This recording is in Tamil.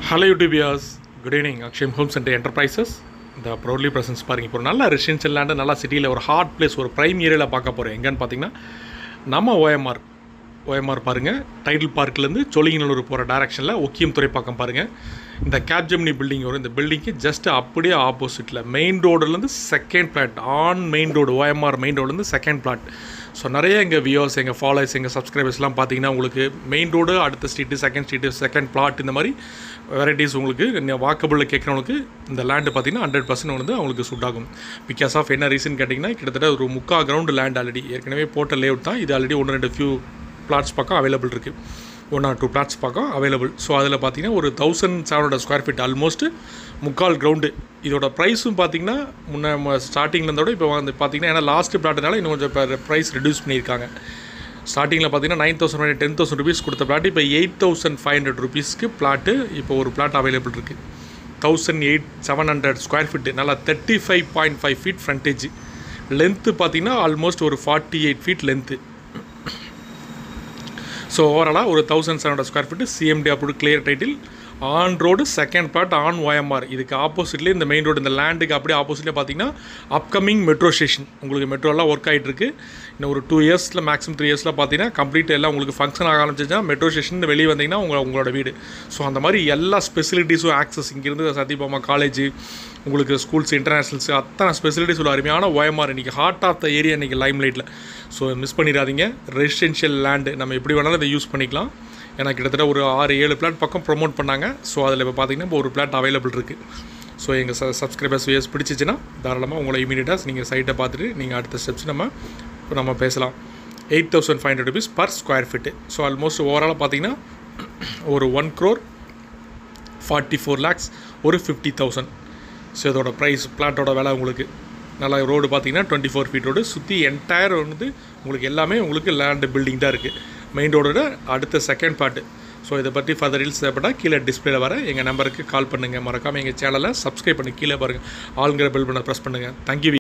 ஹலோ யூடியூபியாஸ் good evening Akshayam homes and enterprises இந்த ப்ரௌட்லி ப்ரெசன்ஸ் பாருங்க இப்போ ஒரு நல்ல ரெசிடென்ஷியல் லேண்டு நல்லா சிட்டியில் ஒரு ஹாட் பிளேஸ் ஒரு ப்ரைம் ஏரியாவில் பார்க்க போகிறோம் எங்கன்னு பார்த்தீங்கன்னா நம்ம ஓஎம்ஆர் ஓஎம்ஆர் பாருங்கள் டைட்டில் பார்க்லேருந்து சொலிங்கநல்லூர் போகிற டேரக்ஷனில் ஒக்கியம் துறைப்பாக்கம் பாருங்கள் இந்த கேப்ஜெமினி பில்டிங் வரும் இந்த பில்டிங்க்கு ஜஸ்ட் அப்படியே ஆப்போசிட்டில் மெயின் ரோடுலேருந்து second plot on main road OMR main ரோடுலேருந்து செகண்ட் பிளாட் ஸோ நிறைய எங்கள் வியூவர்ஸ் எங்கள் ஃபாலோவர்ஸ் எங்கள் சப்ஸ்கிரைபர்ஸ்லாம் பார்த்தீங்கன்னா உங்களுக்கு மெயின் ரோடு அடுத்த street second street second plot இந்த மாதிரி வெரைட்டிஸ் உங்களுக்கு வாக்கபிளில் கேட்குறவங்களுக்கு இந்த லேண்டு பார்த்தீங்கன்னா ஹண்ட்ரட் பர்சன்ட் வந்து அவங்களுக்கு சூட் ஆகும் பிகாஸ் ஆஃப் என்ன ரீசன் கேட்டிங்கன்னா கிட்டத்தட்ட ஒரு முக்கா கிரவுண்டு லேண்ட் ஆல்ரெடி ஏற்கனவே போட்ட லேஅவுட் தான் இது ஆல்ரெடி ஒன்று ரெண்டு ஃபியூ பிளாட்ஸ் பக்கம் அவைலபிள் இருக்குது ஒன் ஆர் டூ பிளாட்ஸ் பக்கம் அவைலபிள் ஸோ அதில் பார்த்தீங்கன்னா ஒரு thousand seven hundred square feet almost முக்கால் கிரவுண்டு இதோட ப்ரைஸும் பார்த்தீங்கன்னா முன்ன ஸ்டார்டிங்கில் இருந்தோட இப்போ வந்து பார்த்தீங்கன்னா ஏன்னா லாஸ்ட் பிளாட்னால இன்னும் கொஞ்சம் இப்போ ப்ரைஸ் ரெடியூஸ் பண்ணியிருக்காங்க ஸ்டார்டிங்கில் பார்த்தீங்கன்னா nine thousand five ten thousand rupees கொடுத்த பிளாட் இப்போ எயிட் தௌசண்ட் ஃபைவ் ஹண்ட்ரட் ருபீஸ்க்கு பிளாட்டு இப்போ ஒரு பிளாட் அவைலபிள் இருக்குது thousand eight seven hundred square feet நல்லா thirty five point five feet frontage length பார்த்தீங்கன்னா ஆல்மோஸ்ட் ஒரு forty eight feet length so ஓவராலாக ஒரு thousand seven hundred square feet CMD approve clear title on road second plot on OMR இதுக்கு ஆப்போசிட்லேயே இந்த மெயின் ரோடு இந்த லேண்டுக்கு அப்படியே ஆப்போசிட்லேயே பார்த்தீங்கன்னா அப்கமிங் மெட்ரோ ஸ்டேஷன் உங்களுக்கு மெட்ரோலாம் ஒர்க் ஆகிட்டு இருக்கு இன்னும் ஒரு டூ இயர்ஸில் மேக்ஸிமம் த்ரீ இயர்ஸில் பார்த்தீங்கன்னா கம்ப்ளீட் எல்லாம் உங்களுக்கு ஃபங்க்ஷன் ஆக ஆரம்பிச்சிச்சுன்னா மெட்ரோ ஸ்டேஷன் வெளியே வந்தீங்கன்னா உங்கள் உங்களோட வீடு ஸோ அந்த மாதிரி எல்லா ஃபெசிலிட்டிஸும் ஆக்சஸ் இங்கேருந்து சத்யபாமா காலேஜ் உங்களுக்கு ஸ்கூல்ஸ் இன்டர்நேஷ்னல்ஸ் அத்தனை ஃபெசிலிட்டிஸ் உள்ள அருமையான ஓஎம்ஆர் இன்றைக்கி ஹார்ட் ஆஃப் த ஏரியா இன்றைக்கி லைம் லைட்டில் ஸோ மிஸ் பண்ணிடாதீங்க ரெசிடென்ஷியல் லேண்டு நம்ம எப்படி வேணாலும் இதை யூஸ் பண்ணிக்கலாம் ஏன்னா கிட்டத்தட்ட ஒரு ஆறு ஏழு பிளாட் பக்கம் ப்ரொமோட் பண்ணாங்க ஸோ அதில் இப்போ பார்த்தீங்கன்னா இப்போ ஒரு பிளாட் அவைலபிள் இருக்குது ஸோ எங்கள் ச சப்ஸ்கிரைபர்ஸ் வியர்ஸ் பிடிச்சிச்சின்னா தாராளமாக உங்களை இமீடியட்டாக நீங்கள் சைட்டை பார்த்துட்டு நீங்கள் அடுத்த ஸ்டெப்ஸ் நம்ம நம்ம பேசலாம் eight thousand five hundred rupees per square feet so almost ஓவராலாக பார்த்தீங்கன்னா ஒரு one crore forty four lakhs ஒரு ஃபிஃப்டி தௌசண்ட் ஸோ இதோட ப்ரைஸ் பிளாட்டோட விலை உங்களுக்கு நல்லா ரோடு பார்த்தீங்கன்னா டுவெண்ட்டி ஃபோர் ஃபீட் ரோடு சுற்றி என்டையர் வந்து உங்களுக்கு எல்லாமே உங்களுக்கு லேண்டு பில்டிங் தான் இருக்குது மெயின் ரோடோட அடுத்த செகண்ட் பார்ட்டு ஸோ இதை பற்றி ஃபர்தர் ரீல்ஸ் தேவைப்பட்டால் கீழே டிஸ்பிளேல வர எங்கள் நம்பருக்கு கால் பண்ணுங்கள் மறக்காமல் எங்கள் சேனலை சப்ஸ்கிரைப் பண்ணி கீழே பாருங்கள் ஆளுங்கிற பில் பண்ண ப்ரெஸ் பண்ணுங்கள் தேங்க்யூ